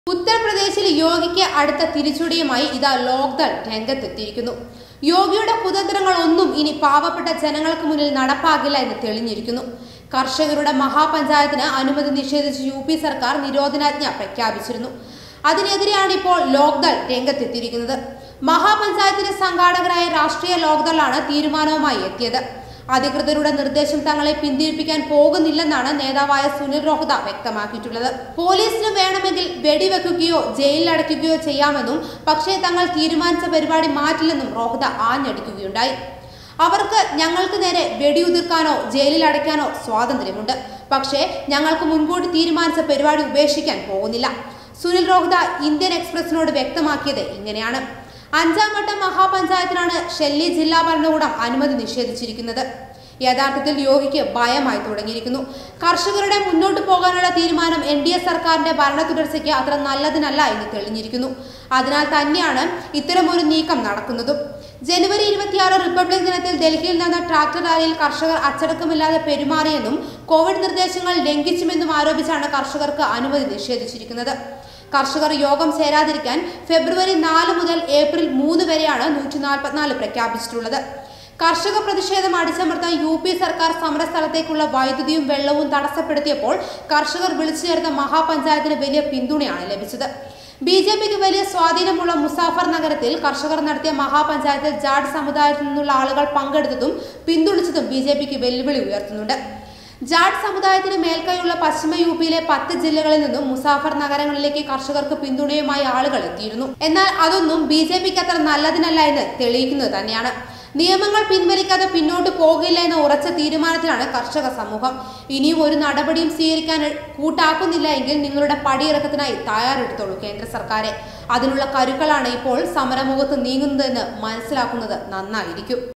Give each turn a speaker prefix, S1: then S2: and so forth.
S1: ഉത്തർപ്രദേശിൽ യോഗിക്ക് അടുത്ത തിരിച്ചടിയുമായി ഇതാ ലോക്ദൾ രംഗത്തെത്തിയിരിക്കുന്നു യോഗിയുടെ കുതന്ത്രങ്ങൾ ഒന്നും ഇനി പാവപ്പെട്ട ജനങ്ങൾക്ക് മുന്നിൽ നടപ്പാകില്ല എന്ന് തെളിഞ്ഞിരിക്കുന്നു കർഷകരുടെ മഹാപഞ്ചായത്തിന് അനുമതി നിഷേധിച്ച് യു പി സർക്കാർ നിരോധനാജ്ഞ പ്രഖ്യാപിച്ചിരുന്നു അതിനെതിരെയാണ് ഇപ്പോൾ ലോക്ദൾ രംഗത്തെത്തിയിരിക്കുന്നത് മഹാപഞ്ചായത്തിന്റെ സംഘാടകരായ രാഷ്ട്രീയ ലോക്ദളാണ് തീരുമാനവുമായി എത്തിയത് അധികൃതരുടെ നിർദ്ദേശം തങ്ങളെ പിന്തിരിപ്പിക്കാൻ പോകുന്നില്ലെന്നാണ് നേതാവായ സുനിൽ റോഹ്ത വ്യക്തമാക്കിയിട്ടുള്ളത് പോലീസിന് വേണമെങ്കിൽ വെടിവെക്കുകയോ ജയിലിലടയ്ക്കുകയോ ചെയ്യാമെന്നും പക്ഷേ തങ്ങൾ തീരുമാനിച്ച പരിപാടി മാറ്റില്ലെന്നും റോഹ്ത ആഞ്ഞടിക്കുകയുണ്ടായി അവർക്ക് ഞങ്ങൾക്ക് നേരെ വെടിയുതിർക്കാനോ ജയിലിൽ അടയ്ക്കാനോ സ്വാതന്ത്ര്യമുണ്ട് പക്ഷേ ഞങ്ങൾക്ക് മുൻകൂട്ടി തീരുമാനിച്ച പരിപാടി ഉപേക്ഷിക്കാൻ പോകുന്നില്ല സുനിൽ റോഹ്ത ഇന്ത്യൻ എക്സ്പ്രസിനോട് വ്യക്തമാക്കിയത് ഇങ്ങനെയാണ് അഞ്ചാം ഘട്ട മഹാപഞ്ചായത്തിനാണ് ഷെല്ലി ജില്ലാ ഭരണകൂടം അനുമതി നിഷേധിച്ചിരിക്കുന്നത് യഥാർത്ഥത്തിൽ യോഗിക്ക് ഭയമായി തുടങ്ങിയിരിക്കുന്നു കർഷകരുടെ മുന്നോട്ട് പോകാനുള്ള തീരുമാനം എൻ ഡി എ സർക്കാരിന്റെ ഭരണ തുടർച്ചയ്ക്ക് അത്ര നല്ലതിനല്ല എന്ന് തെളിഞ്ഞിരിക്കുന്നു അതിനാൽ തന്നെയാണ് ഇത്തരമൊരു നീക്കം നടക്കുന്നതും ജനുവരി ഇരുപത്തിയാറ് റിപ്പബ്ലിക് ദിനത്തിൽ ഡൽഹിയിൽ നടന്ന ട്രാക്ടർ റാലിയിൽ കർഷകർ അച്ചടക്കമില്ലാതെ പെരുമാറിയെന്നും കോവിഡ് നിർദ്ദേശങ്ങൾ ലംഘിച്ചുമെന്നും ആരോപിച്ചാണ് കർഷകർക്ക് അനുമതി നിഷേധിച്ചിരിക്കുന്നത് കർഷകർ യോഗം ചേരാതിരിക്കാൻ ഫെബ്രുവരി നാല് മുതൽ ഏപ്രിൽ മൂന്ന് വരെയാണ് നൂറ്റി നാൽപ്പത്തിനാല് പ്രഖ്യാപിച്ചിട്ടുള്ളത് കർഷക പ്രതിഷേധം അടിച്ചമർത്താൻ യു പി സർക്കാർ സമരസ്ഥലത്തേക്കുള്ള വൈദ്യുതിയും വെള്ളവും തടസ്സപ്പെടുത്തിയപ്പോൾ കർഷകർ വിളിച്ചു ചേർത്ത മഹാപഞ്ചായത്തിന് വലിയ പിന്തുണയാണ് ലഭിച്ചത് ബി ജെ പിക്ക് വലിയ സ്വാധീനമുള്ള മുസാഫർ നഗരത്തിൽ കർഷകർ നടത്തിയ മഹാപഞ്ചായത്തിൽ ജാഡ് സമുദായത്തിൽ നിന്നുള്ള ആളുകൾ പങ്കെടുത്തതും പിന്തുണച്ചതും ബി ജെ പിക്ക് വെല്ലുവിളി ഉയർത്തുന്നുണ്ട് ജാട്ട് സമുദായത്തിന് മേൽക്കൈയുള്ള പശ്ചിമ യു പിയിലെ പത്ത് ജില്ലകളിൽ നിന്നും മുസാഫർ നഗരങ്ങളിലേക്ക് കർഷകർക്ക് പിന്തുണയുമായി ആളുകൾ എത്തിയിരുന്നു എന്നാൽ അതൊന്നും ബി ജെ പിക്ക് അത്ര നല്ലതിനല്ല എന്ന് തെളിയിക്കുന്നത് തന്നെയാണ് നിയമങ്ങൾ പിൻവലിക്കാതെ പിന്നോട്ട് പോകില്ല എന്ന ഉറച്ച തീരുമാനത്തിലാണ് കർഷക സമൂഹം ഇനിയും ഒരു നടപടിയും സ്വീകരിക്കാൻ കൂട്ടാക്കുന്നില്ല എങ്കിൽ നിങ്ങളുടെ പടിയിറക്കത്തിനായി തയ്യാറെടുത്തോളൂ കേന്ദ്ര സർക്കാരെ അതിനുള്ള കരുക്കളാണ് ഇപ്പോൾ സമരമുഖത്ത് നീങ്ങുന്നതെന്ന് മനസ്സിലാക്കുന്നത് നന്നായിരിക്കും